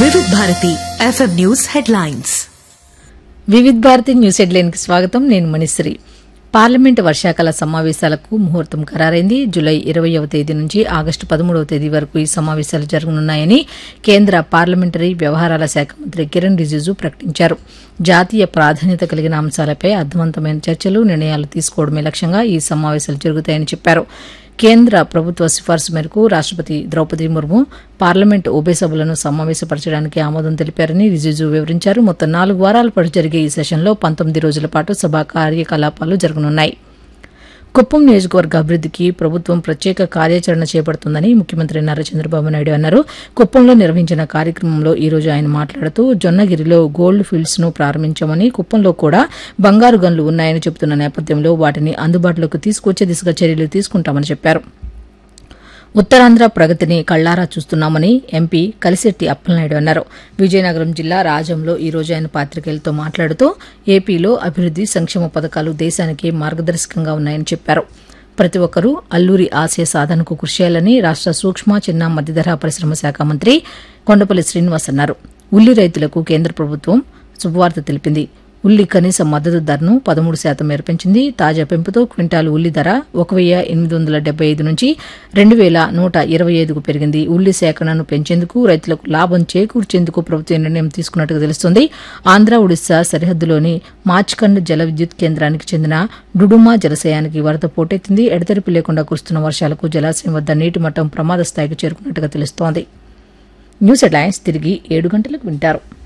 వివిధ Bharati FM news headlines Vividh Bharati news హెడ్లైన్కి స్వాగతం నేను మణిశ్రీ పార్లమెంటు వర్షాకాల సమావేశాలకు ముహూర్తం ఖరారైంది జులై ఇరవయవ తేదీ నుంచి ఆగస్టు పదమూడవ తేదీ వరకు ఈ సమావేశాలు జరగనున్నాయని కేంద్ర పార్లమెంటరీ వ్యవహారాల శాఖ మంత్రి కిరణ్ రిజిజు ప్రకటించారు జాతీయ ప్రాధాన్యత కలిగిన అంశాలపై అర్థవంతమైన చర్చలు నిర్ణయాలు తీసుకోవడమే లక్ష్యంగా ఈ సమావేశాలు జరుగుతాయని చెప్పారు కేంద్ర ప్రభుత్వ సిఫార్సు మేరకు రాష్టపతి ద్రౌపది ముర్ము పార్లమెంటు ఉభయ సభలను సమావేశపరచడానికి ఆమోదం తెలిపారని రిజిజు వివరించారు మొత్తం నాలుగు వారాల పాటు జరిగే ఈ సెషన్లో పంతొమ్మిది రోజుల పాటు సభా కార్యకలాపాలు జరగనున్నాయి కుప్పం నియోజకవర్గ అభివృద్దికి ప్రభుత్వం ప్రత్యేక కార్యాచరణ చేపడుతుందని ముఖ్యమంత్రి నారా చంద్రబాబు నాయుడు అన్నారు కుప్పంలో నిర్వహించిన కార్యక్రమంలో ఈ రోజు ఆయన మాట్లాడుతూ జొన్నగిరిలో గోల్డ్ ఫీల్డ్స్ ను ప్రారంభించామని కుప్పంలో కూడా బంగారు గన్లు ఉన్నాయని చెబుతున్న నేపథ్యంలో వాటిని అందుబాటులోకి తీసుకొచ్చే దిశగా చర్యలు తీసుకుంటామని చెప్పారు ఉత్తరాంధ్ర ప్రగతిని కళ్లారా చూస్తున్నామని ఎంపీ కలిశెట్టి అప్పలనాయుడు అన్నారు విజయనగరం జిల్లా రాజంలో ఈ రోజు ఆయన పాత్రికేయులతో మాట్లాడుతూ ఏపీలో అభివృద్ది సంక్షేమ పథకాలు దేశానికి మార్గదర్శకంగా ఉన్నాయని చెప్పారు ప్రతి ఒక్కరూ అల్లూరి ఆశయ సాధనకు కృషి చేయాలని రాష్ట సూక్ష్మ చిన్న మధ్యధరా పరిశ్రమ శాఖ మంత్రి కొండపల్లి శ్రీనివాస్ అన్నారు ఉల్లి రైతులకు కేంద్ర ప్రభుత్వం శుభవార్త తెలిపింది ఉల్లి కనీస మద్దతు ధరను పదమూడు శాతం మేర పెంచింది తాజా పెంపుతో క్వింటాలు ఉల్లి ధర ఒక వెయ్యి ఎనిమిది వందల డెబ్బై ఐదు నుంచి రెండు వేల నూట ఇరవై ఐదుకు పెరిగింది ఉల్లి సేకరణను పెంచేందుకు రైతులకు లాభం చేకూర్చేందుకు ప్రభుత్వం నిర్ణయం తీసుకున్నట్టుగా తెలుస్తోంది ఆంధ్ర ఒడిశా సరిహద్దులోని మాచ్కండ్ జల విద్యుత్ కేంద్రానికి చెందిన డుడుమా జలాశయానికి వరద పోటెత్తింది ఎడతెరిపి లేకుండా కురుస్తున్న వర్షాలకు జలాశయం వద్ద నీటి మట్టం ప్రమాద స్థాయికి చేరుకున్నట్టుగా తెలుస్తోంది న్యూస్ హెడ్లైన్స్ తిరిగి ఏడు గంటలకు వింటారు